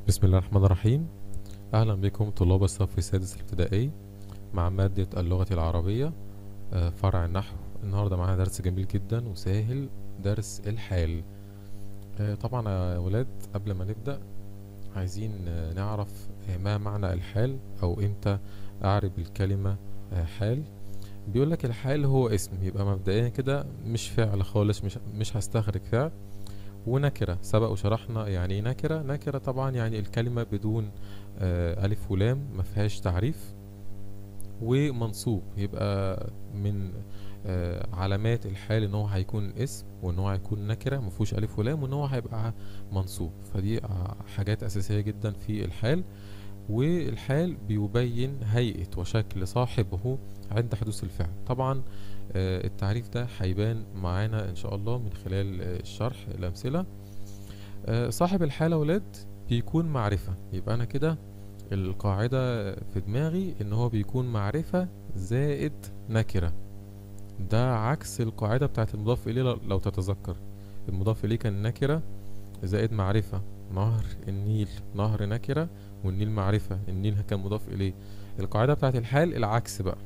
بسم الله الرحمن الرحيم أهلا بكم طلاب الصف السادس الابتدائي مع مادة اللغة العربية آه، فرع النحو النهاردة معانا درس جميل جدا وسهل درس الحال آه، طبعا يا ولاد قبل ما نبدأ عايزين آه، نعرف آه، ما معنى الحال أو إمتى أعرب الكلمة آه، حال بيقولك الحال هو اسم يبقى مبدئيا كده مش فعل خالص مش مش هستخرج فعل ونكرة سبق وشرحنا يعني ايه نكرة نكرة طبعا يعني الكلمة بدون آه، ألف ولام مفيهاش تعريف ومنصوب يبقى من آه، علامات الحال ان هو هيكون اسم وان هو هيكون نكرة مفهوش ألف ولام وان هو هيبقى منصوب فدي آه، حاجات أساسية جدا في الحال والحال بيبين هيئة وشكل صاحبه عند حدوث الفعل طبعا آه، التعريف ده هيبان معانا ان شاء الله من خلال آه، الشرح الامثله آه، صاحب الحاله ولاد بيكون معرفه يبقى انا كده القاعده في دماغي ان هو بيكون معرفه زائد نكره ده عكس القاعده بتاعت المضاف اليه لو- لو تتذكر المضاف اليه كان نكره زائد معرفه نهر النيل نهر نكره والنيل معرفه النيل كان مضاف اليه القاعده بتاعت الحال العكس بقى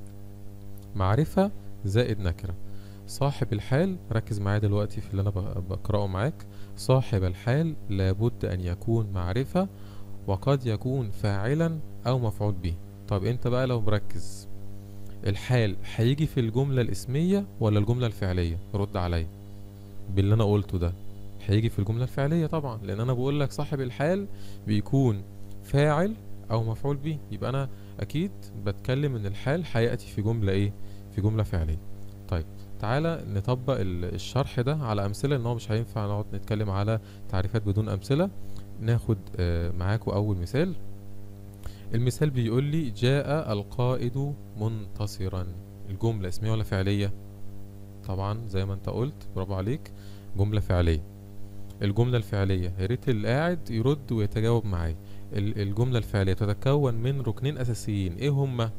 معرفة زائد نكرة صاحب الحال ركز معايا دلوقتي في اللي أنا ب- بقرأه معاك صاحب الحال لابد أن يكون معرفة وقد يكون فاعلا أو مفعول به طب أنت بقى لو مركز الحال هيجي في الجملة الاسمية ولا الجملة الفعلية رد عليا باللي أنا قلته ده هيجي في الجملة الفعلية طبعا لأن أنا بقول لك صاحب الحال بيكون فاعل أو مفعول به يبقى أنا أكيد بتكلم إن الحال هيأتي في جملة إيه في جملة فعلية طيب تعالى نطبق ال- الشرح ده على أمثلة إن هو مش هينفع نقعد نتكلم على تعريفات بدون أمثلة ناخد آه، معاكم أول مثال المثال بيقول لي جاء القائد منتصرا الجملة اسمية ولا فعلية طبعا زي ما انت قلت برافو عليك جملة فعلية الجملة الفعلية يا ريت اللي قاعد يرد ويتجاوب معايا ال- الجملة الفعلية تتكون من ركنين أساسيين إيه هما؟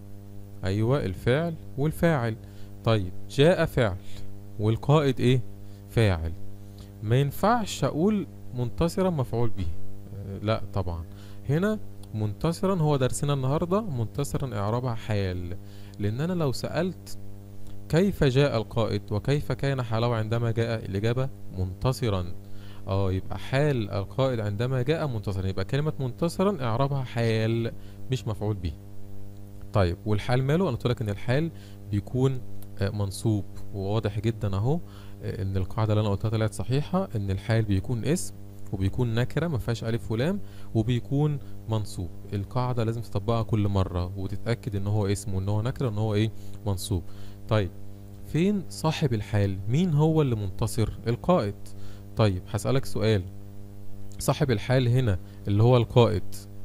أيوة الفعل والفاعل طيب جاء فعل والقائد إيه؟ فاعل ما ينفعش أقول منتصرا مفعول به آه، لا طبعا هنا منتصرا هو درسنا النهاردة منتصرا إعرابها حال لأن أنا لو سألت كيف جاء القائد وكيف كان حاله عندما جاء الإجابة منتصرا اه يبقى حال القائد عندما جاء منتصرا يبقى كلمة منتصرا اعرابها حال مش مفعول به طيب والحال ماله انا قلت لك ان الحال بيكون آه، منصوب وواضح جدا اهو آه، ان القاعدة اللي انا قلتها طلعت صحيحة ان الحال بيكون اسم وبيكون نكرة ما فيهاش ألف ولام وبيكون منصوب القاعدة لازم تطبقها كل مرة وتتأكد ان هو اسم وان هو نكرة وان هو ايه منصوب طيب فين صاحب الحال مين هو اللي منتصر القائد طيب هسألك سؤال صاحب الحال هنا اللي هو القائد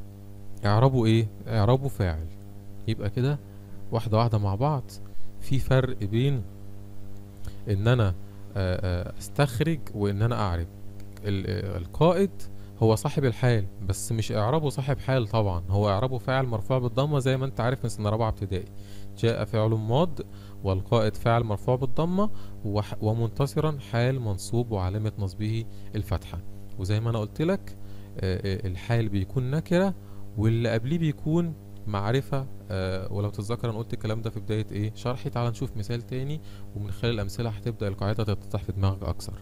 اعرابه ايه اعرابه فاعل يبقى كده واحدة واحدة مع بعض في فرق بين ان انا آه، آه، استخرج وان انا اعرب ال- آه، القائد هو صاحب الحال بس مش اعرابه صاحب حال طبعا هو اعرابه فاعل مرفوع بالضمه زي ما انت عارف من سنه رابعه ابتدائي جاء فعل ماض والقائد فاعل مرفوع بالضمه وح- ومنتصرا حال منصوب وعلامه نصبه الفتحه وزي ما انا قلت لك آه، آه، الحال بيكون نكره واللي قبليه بيكون معرفة آه ولو تتذكر انا قلت الكلام ده في بداية ايه شرحي تعال نشوف مثال تاني ومن خلال الامثلة هتبدأ القاعدة تتضح في دماغك اكثر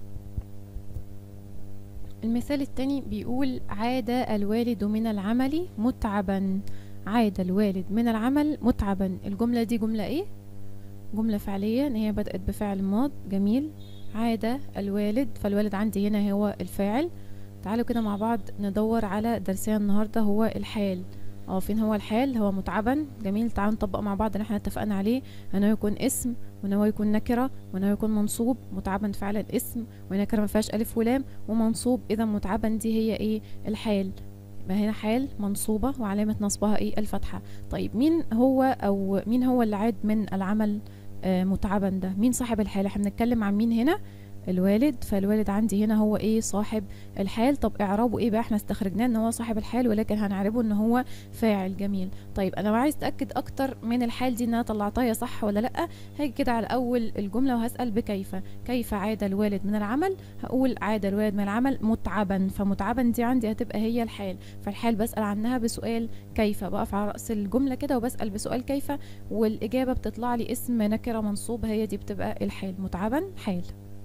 المثال التاني بيقول عاد الوالد من العمل متعبا عاد الوالد من العمل متعبا الجملة دي جملة ايه؟ جملة فعلية ان هي بدأت بفعل ماض جميل عاد الوالد فالوالد عندي هنا هو الفاعل تعالوا كده مع بعض ندور على درسنا النهاردة هو الحال اه فين هو الحال هو متعبا جميل تعالوا نطبق مع بعض اللي احنا اتفقنا عليه انه يكون اسم وان هو يكون نكرة وان هو يكون منصوب متعبا فعلا اسم ونكرة ما فيهاش الف ولام ومنصوب اذا متعبا دي هي ايه الحال يبقى هنا حال منصوبة وعلامة نصبها ايه الفتحة طيب مين هو او مين هو اللي عاد من العمل آه متعبا ده مين صاحب الحال احنا بنتكلم عن مين هنا الوالد فالوالد عندي هنا هو ايه صاحب الحال طب اعرابه ايه بقى احنا استخرجناه ان هو صاحب الحال ولكن هنعربه ان هو فاعل جميل طيب انا عايز اتاكد اكتر من الحال دي ان انا طلعتها هي صح ولا لا هاجي كده على اول الجمله وهسال بكيف كيف عاد الوالد من العمل هقول عاد الوالد من العمل متعبا فمتعبا دي عندي هتبقى هي الحال فالحال بسال عنها بسؤال كيف بقف على راس الجمله كده وبسال بسؤال كيف والاجابه بتطلع لي اسم نكره منصوب هي دي بتبقى الحال متعبا حال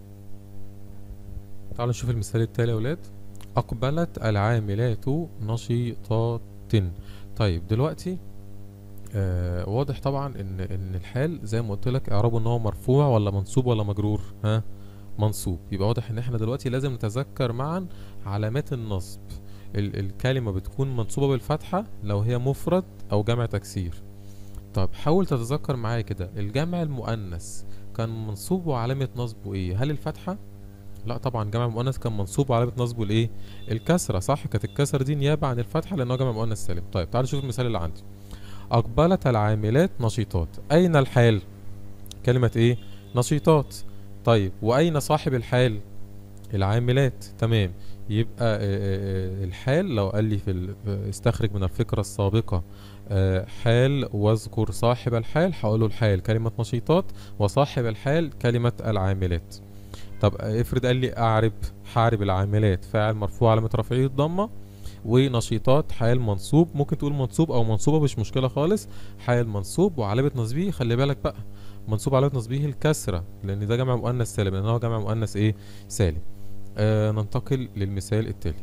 تعالوا نشوف المثال التالي يا ولاد أقبلت العاملات نشيطات طيب دلوقتي آه واضح طبعا ان ان الحال زي ما قلت لك اعرابه ان هو مرفوع ولا منصوب ولا مجرور ها منصوب يبقى واضح ان احنا دلوقتي لازم نتذكر معا علامات النصب ال الكلمة بتكون منصوبة بالفتحة لو هي مفرد او جمع تكسير طب حاول تتذكر معايا كده الجمع المؤنث كان منصوب وعلامة نصبه ايه هل الفتحة لا طبعا جمع مؤنث كان منصوب وعلامة نصبه الايه الكسرة صح كانت الكسرة دي نيابة عن الفتحة لانه جمع مؤنث سالم طيب تعالوا نشوف المثال اللي عندي أقبلت العاملات نشيطات أين الحال كلمة إيه نشيطات طيب وأين صاحب الحال العاملات تمام يبقى آه، آه، آه، الحال لو قال لي في ال- استخرج من الفكرة السابقة آه، حال واذكر صاحب الحال هقوله الحال كلمة نشيطات وصاحب الحال كلمة العاملات طب افرض قال لي اعرب حارب العاملات فاعل مرفوع علامة رفعه الضمة ونشيطات حال منصوب ممكن تقول منصوب او منصوبة مش مشكلة خالص حال منصوب وعلامة نصبه خلي بالك بقى منصوب علامة نصبه الكسرة لان ده جمع مؤنث سالم لان هو جمع مؤنث ايه سالم آه ننتقل للمثال التالي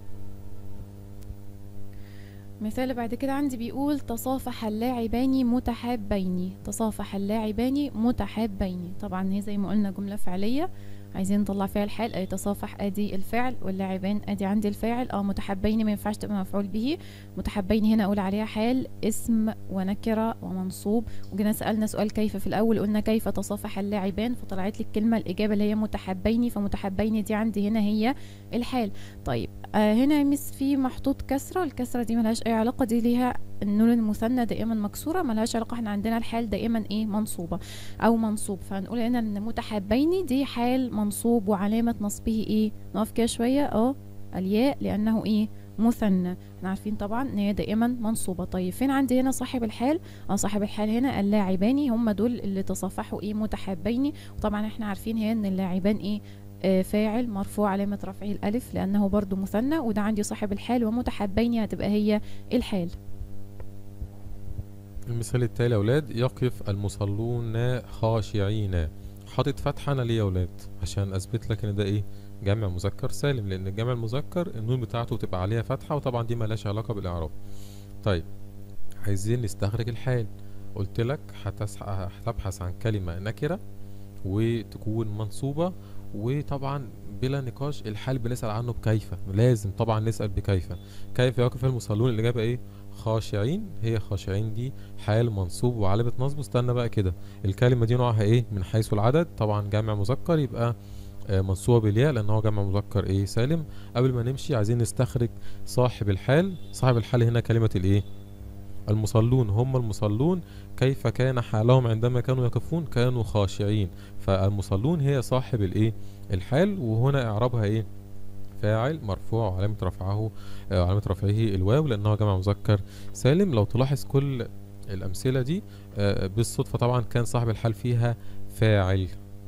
مثال اللي بعد كده عندي بيقول تصافح اللاعبان متحابين تصافح اللاعبان متحابين طبعا هي زي ما قلنا جملة فعلية عايزين نطلع فيها الحال اي تصافح ادي الفعل واللاعبان ادي عندي الفاعل اه متحابين ما ينفعش تبقى مفعول به متحابين هنا اقول عليها حال اسم ونكره ومنصوب وجينا سالنا سؤال كيف في الاول قلنا كيف تصافح اللاعبان فطلعت لي الكلمه الاجابه اللي هي متحابين فمتحابين دي عندي هنا هي الحال طيب آه هنا يا مس في محطوط كسره الكسره دي ملهاش اي علاقه دي ليها النون المثنى دائما مكسوره ملهاش علاقه احنا عندنا الحال دائما ايه منصوبه او منصوب فهنقول هنا ان متحابين دي حال منصوب وعلامه نصبه ايه نقف كده شويه اه الياء لانه ايه مثنى احنا عارفين طبعا ان هي دائما منصوبه طيب فين عندي هنا صاحب الحال اه صاحب الحال هنا اللاعبان هم دول اللي تصافحوا ايه متحابين وطبعا احنا عارفين هي ان اللاعبان ايه آه، فاعل مرفوع علامة رفعه الألف لأنه برضو مثنى وده عندي صاحب الحال ومتحابين هتبقى هي الحال المثال التالي يا اولاد يقف المصلون خاشعين حاطط فتحة انا ليه يا اولاد عشان اثبت لك ان ده ايه جمع مذكر سالم لان الجمع المذكر النون بتاعته تبقى عليها فتحة وطبعا دي ملهاش علاقة بالاعراب طيب عايزين نستخرج الحال قلت لك هتس- هتبحث عن كلمة نكرة وتكون منصوبة وطبعا بلا نقاش الحال بنسأل عنه بكيف لازم طبعا نسأل بكيف كيف يقف المصلون الإجابة ايه خاشعين هي خاشعين دي حال منصوب وعلامة نصبه استنى بقى كده الكلمة دي نوعها ايه من حيث العدد طبعا جمع مذكر يبقى آه، منصوبة بالياء لأن هو جمع مذكر ايه سالم قبل ما نمشي عايزين نستخرج صاحب الحال صاحب الحال هنا كلمة الايه المصلون هم المصلون كيف كان حالهم عندما كانوا يقفون كانوا خاشعين فالمصلون هي صاحب الايه الحال وهنا اعرابها ايه فاعل مرفوع وعلامة رفعه آه، علامة رفعه الواو لأنه جمع مذكر سالم لو تلاحظ كل الأمثلة دي آه، بالصدفة طبعا كان صاحب الحال فيها فاعل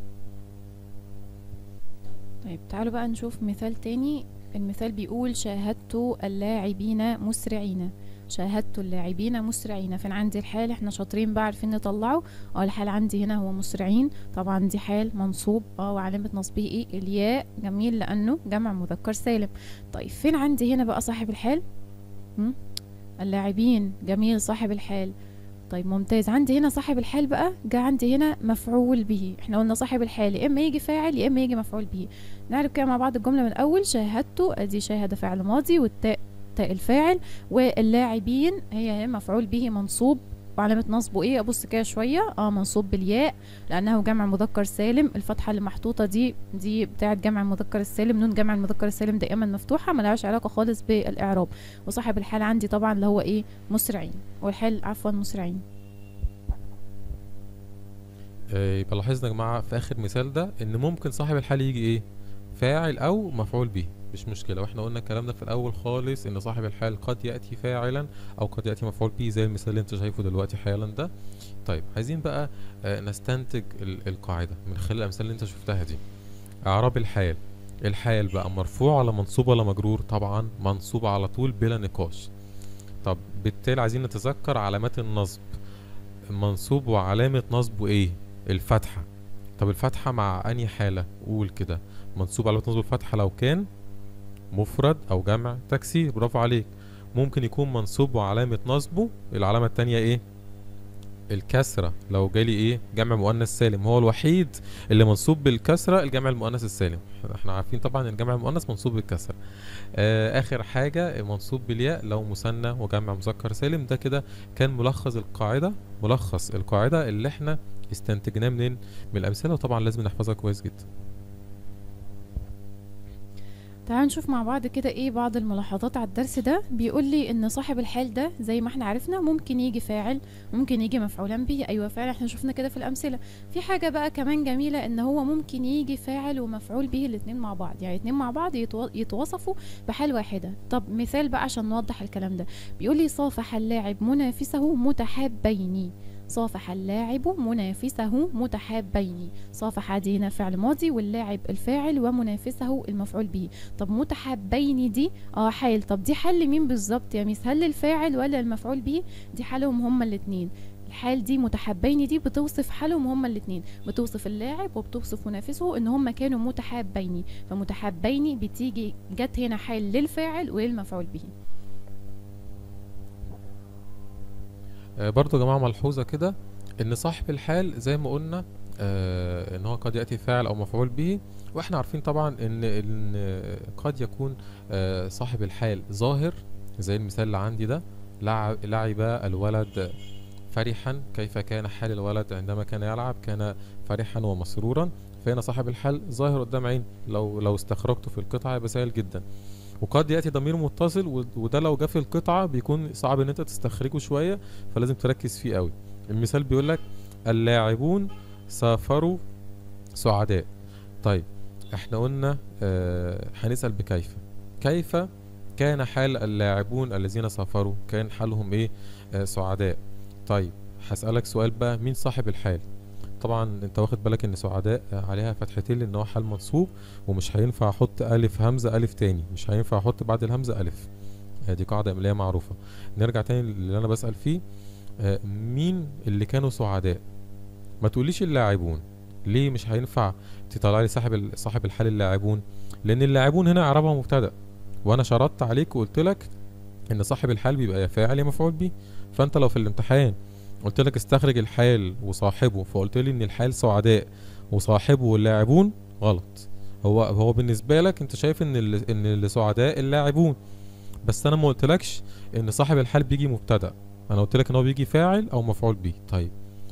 طيب تعالوا بقى نشوف مثال تاني المثال بيقول شاهدت اللاعبين مسرعين شاهدت اللاعبين مسرعين فين عندي الحال احنا شاطرين بقى عارفين نطلعه اه الحال عندي هنا هو مسرعين طبعا دي حال منصوب اه وعلامة نصبه ايه الياء جميل لانه جمع مذكر سالم طيب فين عندي هنا بقى صاحب الحال هم؟ اللاعبين جميل صاحب الحال طيب ممتاز عندي هنا صاحب الحال بقى جه عندي هنا مفعول به احنا قلنا صاحب الحال يا اما يجي فاعل يا اما يجي مفعول به نعرف كده مع بعض الجمله من الاول شاهدت ادي شاهد فعل ماضي والتاء تاء الفاعل واللاعبين هي هي مفعول به منصوب وعلامة نصبه ايه ابص كده شوية اه منصوب بالياء لانه جمع مذكر سالم الفتحة اللي محطوطة دي دي بتاعت جمع المذكر السالم نون جمع المذكر السالم دائما مفتوحة ملهاش علاقة خالص بالاعراب وصاحب الحال عندي طبعا اللي هو ايه مسرعين والحال عفوا مسرعين آه، يبقى لاحظنا يا جماعه في اخر مثال ده ان ممكن صاحب الحال يجي ايه فاعل او مفعول به مش مشكله واحنا قلنا الكلام ده في الاول خالص ان صاحب الحال قد ياتي فاعلا او قد ياتي مفعول به زي المثال اللي انت شايفه دلوقتي حالا ده طيب عايزين بقى آه، نستنتج ال- القاعده من خلال الامثله اللي انت شفتها دي اعراب الحال الحال بقى مرفوع ولا منصوب ولا مجرور طبعا منصوب على طول بلا نقاش طب بالتالي عايزين نتذكر علامات النصب منصوب وعلامة نصبه ايه الفتحة طب الفتحة مع أنهي حالة قول كده منصوب علامة نصب الفتحة لو كان مفرد أو جمع تكسير برافو عليك ممكن يكون منصوب وعلامة نصبه العلامة التانية ايه الكسرة لو جالي ايه جمع مؤنث سالم هو الوحيد اللي منصوب بالكسرة الجمع المؤنث السالم احنا عارفين طبعا الجمع المؤنث منصوب بالكسرة آه اخر حاجة منصوب بالياء لو مثنى وجمع مذكر سالم ده كده كان ملخص القاعدة ملخص القاعدة اللي احنا استنتجناه منين من الامثلة وطبعا لازم نحفظها كويس جدا تعالوا نشوف مع بعض كده ايه بعض الملاحظات على الدرس ده بيقول لي ان صاحب الحال ده زي ما احنا عرفنا ممكن يجي فاعل ممكن يجي مفعولا به ايوه فعلا احنا شفنا كده في الامثله في حاجه بقى كمان جميله ان هو ممكن يجي فاعل ومفعول به الاثنين مع بعض يعني الاثنين مع بعض يتو- يتوصفوا بحال واحده طب مثال بقى عشان نوضح الكلام ده بيقول لي صافح اللاعب منافسه متحابين صافح اللاعب منافسه متحابين صافح دي هنا فعل ماضي واللاعب الفاعل ومنافسه المفعول به طب متحابين دي اه حال طب دي حل مين بالظبط يا ميس هل الفاعل ولا المفعول به دي حالهم هما الاتنين الحال دي متحابين دي بتوصف حالهم هما الاتنين بتوصف اللاعب وبتوصف منافسه ان هما كانوا متحابين فمتحابين بتيجي جت هنا حال للفاعل وللمفعول به آه برضو يا جماعة ملحوظة كده ان صاحب الحال زي ما قلنا آه ان هو قد يأتي فاعل او مفعول به واحنا عارفين طبعا ان, إن آه، قد يكون آه صاحب الحال ظاهر زي المثال اللي عندي ده لعب, لعب الولد فرحا كيف كان حال الولد عندما كان يلعب كان فرحا ومسرورا فهنا صاحب الحال ظاهر قدام عين لو لو استخرجته في القطعة يبقى سهل جدا وقد يأتي ضمير متصل و- وده لو جه في القطعة بيكون صعب ان انت تستخرجه شوية فلازم تركز فيه قوي المثال بيقول لك اللاعبون سافروا سعداء طيب احنا قلنا آه هنسأل بكيف كيف كان حال اللاعبون الذين سافروا كان حالهم ايه آه سعداء طيب هسألك سؤال بقى مين صاحب الحال طبعا انت واخد بالك ان سعداء آه، عليها فتحتين لان هو حال منصوب ومش هينفع احط الف همزه الف تاني مش هينفع احط بعد الهمزه الف آه، دي قاعده املائيه معروفه نرجع تاني اللي انا بسأل فيه آه، مين اللي كانوا سعداء ما تقوليش اللاعبون ليه مش هينفع تطلع لي صاحب ال- صاحب الحال اللاعبون لان اللاعبون هنا اعرابها مبتدا وانا شرطت عليك وقلت لك ان صاحب الحال بيبقى يا فاعل يا مفعول به فانت لو في الامتحان قلت لك استخرج الحال وصاحبه فقلت لي ان الحال سعداء وصاحبه واللاعبون غلط هو هو بالنسبه لك انت شايف ان اللي ان اللي سعداء اللاعبون بس انا ما قلتلكش ان صاحب الحال بيجي مبتدا انا قلت لك ان هو بيجي فاعل او مفعول به طيب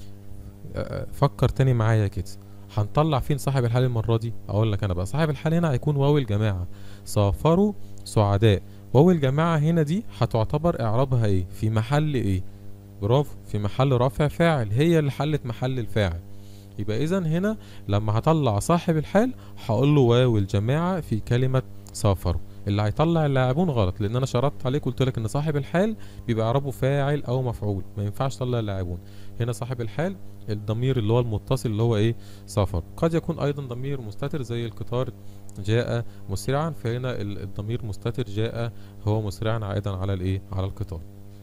آه، فكر تاني معايا كده هنطلع فين صاحب الحال المره دي اقول لك انا بقى صاحب الحال هنا هيكون واو الجماعه سافروا سعداء واو الجماعه هنا دي هتعتبر اعرابها ايه في محل ايه برافو في محل رفع فاعل هي اللي حلت محل الفاعل يبقى اذا هنا لما هطلع صاحب الحال هقول له واو الجماعه في كلمه سافروا اللي هيطلع اللاعبون غلط لان انا شرطت عليك قلت لك ان صاحب الحال بيبقى اعرابه فاعل او مفعول ما ينفعش تطلع اللاعبون هنا صاحب الحال الضمير اللي هو المتصل اللي هو ايه سافر قد يكون ايضا ضمير مستتر زي القطار جاء مسرعا فهنا ال- الضمير مستتر جاء هو مسرعا عائدا على الايه على القطار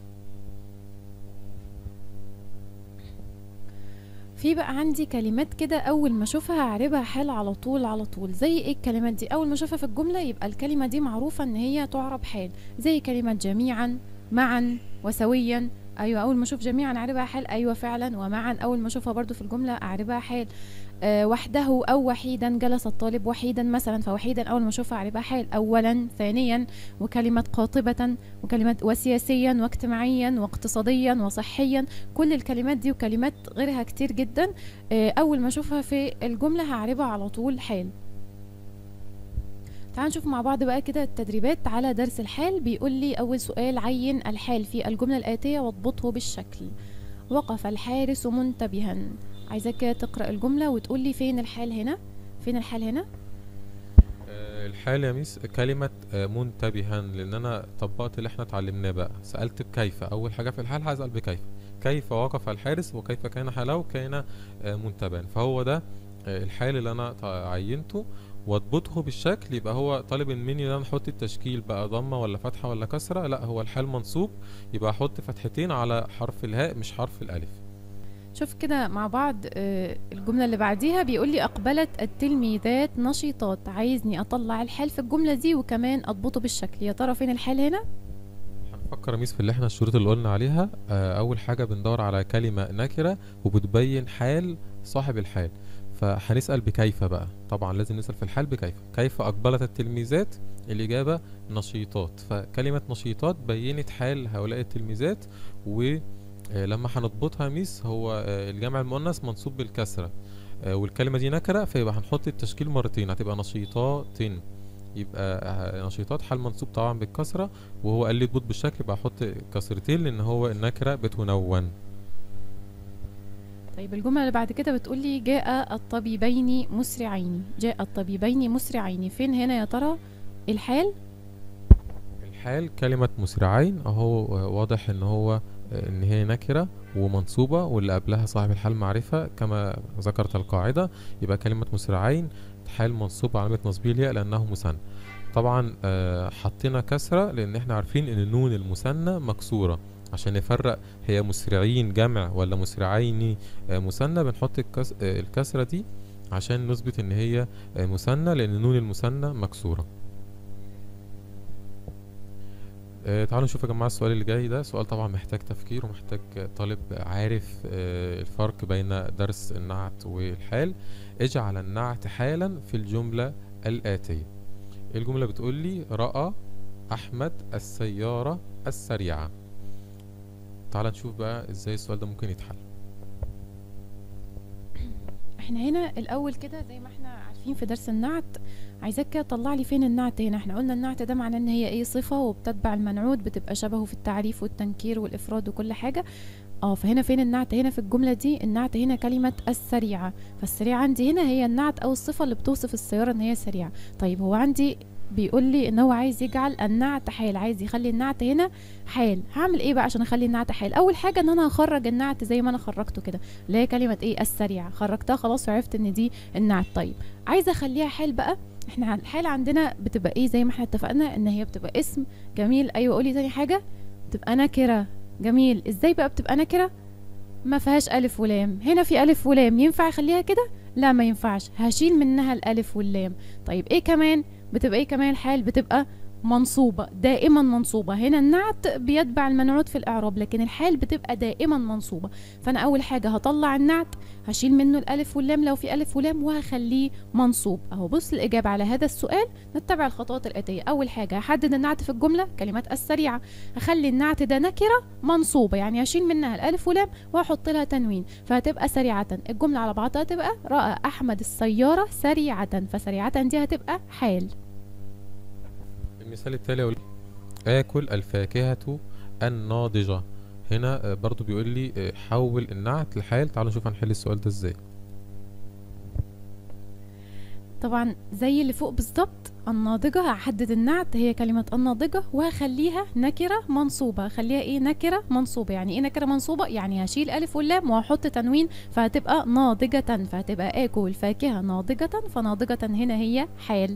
في بقى عندي كلمات كده اول ما اشوفها اعربها حال على طول على طول زي ايه الكلمات دي اول ما اشوفها في الجمله يبقى الكلمه دي معروفه ان هي تعرب حال زي كلمه جميعا معا وسويا ايوه اول ما اشوف جميعا اعربها حال ايوه فعلا ومعا اول ما اشوفها برضو في الجمله اعربها حال أه وحده او وحيدا جلس الطالب وحيدا مثلا فوحيدا اول ما اشوفها اعربها حال اولا ثانيا وكلمه قاطبه وكلمه وسياسيا واجتماعيا واقتصاديا وصحيا كل الكلمات دي وكلمات غيرها كتير جدا آه، اول ما اشوفها في الجمله هعربها على طول حال تعال نشوف مع بعض بقى كده التدريبات على درس الحال بيقول لي اول سؤال عين الحال في الجمله الاتيه واضبطه بالشكل وقف الحارس منتبها عايزاك كده تقرأ الجملة وتقول لي فين الحال هنا فين الحال هنا آه، الحال يا ميس كلمة آه، منتبها لأن أنا طبقت اللي احنا اتعلمناه بقى سألت بكيف أول حاجة في الحال هسأل بكيف كيف وقف الحارس وكيف كان حاله كان آه، منتبها فهو ده آه، الحال اللي أنا تع- عينته واضبطه بالشكل يبقى هو طالب مني ان انا احط التشكيل بقى ضمه ولا فتحه ولا كسره لا هو الحال منصوب يبقى احط فتحتين على حرف الهاء مش حرف الالف شوف كده مع بعض آه، الجملة اللي بعديها بيقول لي أقبلت التلميذات نشيطات عايزني أطلع الحال في الجملة دي وكمان أضبطه بالشكل يا ترى فين الحال هنا هنفكر يا ميس في اللي احنا الشروط اللي قلنا عليها آه، اول حاجه بندور على كلمه نكره وبتبين حال صاحب الحال فهنسال بكيف بقى طبعا لازم نسال في الحال بكيف كيف اقبلت التلميذات الاجابه نشيطات فكلمه نشيطات بينت حال هؤلاء التلميذات ولما هنضبطها يا ميس هو آه، الجمع المؤنث منصوب بالكسره آه، والكلمه دي نكره فيبقى هنحط التشكيل مرتين هتبقى نشيطات يبقى آه، نشيطات حال منصوب طبعا بالكسره وهو قال لي اضبط بالشكل يبقى احط كسرتين لان هو النكره بتنون طيب الجملة اللي بعد كده بتقول لي جاء الطبيبين مسرعين جاء الطبيبين مسرعين فين هنا يا ترى الحال الحال كلمه مسرعين اهو آه، واضح ان هو آه، ان هي نكره ومنصوبه واللي قبلها صاحب الحال معرفه كما ذكرت القاعده يبقى كلمه مسرعين حال منصوب علامه نصبه الياء لانه مثنى طبعا آه، حطينا كسره لان احنا عارفين ان النون المثنى مكسوره عشان نفرق هي مسرعين جمع ولا مسرعين آه، مثنى بنحط الكس... آه، الكسره دي عشان نثبت ان هي آه، مثنى لان النون المثنى مكسوره آه، تعالوا نشوف يا جماعة السؤال اللي جاي ده سؤال طبعا محتاج تفكير ومحتاج طالب عارف آه، الفرق بين درس النعت والحال اجعل النعت حالا في الجملة الآتية الجملة بتقول لي رأى أحمد السيارة السريعة تعال نشوف بقى ازاي السؤال ده ممكن يتحل احنا هنا الاول كده زي ما احنا عارفين في درس النعت عايزاك كده تطلع لي فين النعت هنا احنا قلنا النعت ده معناه ان هي ايه صفة وبتتبع المنعوت بتبقى شبهه في التعريف والتنكير والافراد وكل حاجة اه فهنا فين النعت هنا في الجملة دي النعت هنا كلمة السريعة فالسريعة عندي هنا هي النعت او الصفة اللي بتوصف السيارة ان هي سريعة طيب هو عندي بيقول لي ان هو عايز يجعل النعت حال عايز يخلي النعت هنا حال هعمل ايه بقى عشان اخلي النعت حال اول حاجه ان انا هخرج النعت زي ما انا خرجته كده اللي هي كلمه ايه السريعه خرجتها خلاص وعرفت ان دي النعت طيب عايزه اخليها حال بقى احنا الحال عندنا بتبقى ايه زي ما احنا اتفقنا ان هي بتبقى اسم جميل ايوه قولي تاني حاجه بتبقى نكره جميل ازاي بقى بتبقى نكره ما فيهاش الف ولام هنا في الف ولام ينفع اخليها كده لا ما ينفعش هشيل منها الالف واللام طيب ايه كمان بتبقى ايه كمان الحال بتبقى منصوبة دائما منصوبة هنا النعت بيتبع المنعوت في الإعراب لكن الحال بتبقى دائما منصوبة فأنا أول حاجة هطلع النعت هشيل منه الألف واللام لو في ألف ولام وهخليه منصوب أهو بص الإجابة على هذا السؤال نتبع الخطوات الآتية أول حاجة هحدد النعت في الجملة كلمات السريعة هخلي النعت ده نكرة منصوبة يعني هشيل منها الألف ولام وهحط لها تنوين فهتبقى سريعة الجملة على بعضها تبقى رأى أحمد السيارة سريعة فسريعة دي هتبقى حال المثال التالي يقول آكل الفاكهة الناضجة هنا آه، برضو بيقول لي آه، حول النعت لحال تعالوا نشوف هنحل السؤال ده ازاي طبعا زي اللي فوق بالظبط الناضجة هحدد النعت هي كلمة الناضجة وهخليها نكرة منصوبة هخليها ايه نكرة منصوبة يعني ايه نكرة منصوبة يعني هشيل ألف واللام وهحط تنوين فهتبقى ناضجة فهتبقى آكل فاكهة ناضجة فناضجة هنا هي حال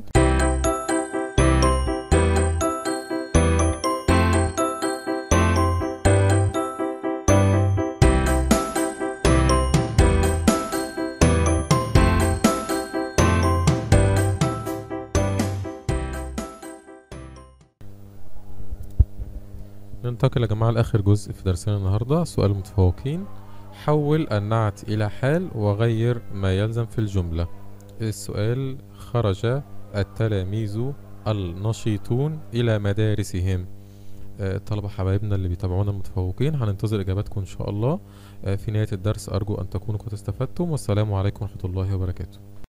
ننتقل يا جماعة لآخر جزء في درسنا النهاردة سؤال المتفوقين حول النعت إلى حال وغير ما يلزم في الجملة السؤال خرج التلاميذ النشيطون إلى مدارسهم آه، الطلبة حبايبنا اللي بيتابعونا المتفوقين هننتظر إجاباتكم إن شاء الله آه، في نهاية الدرس أرجو أن تكونوا قد استفدتم والسلام عليكم ورحمة الله وبركاته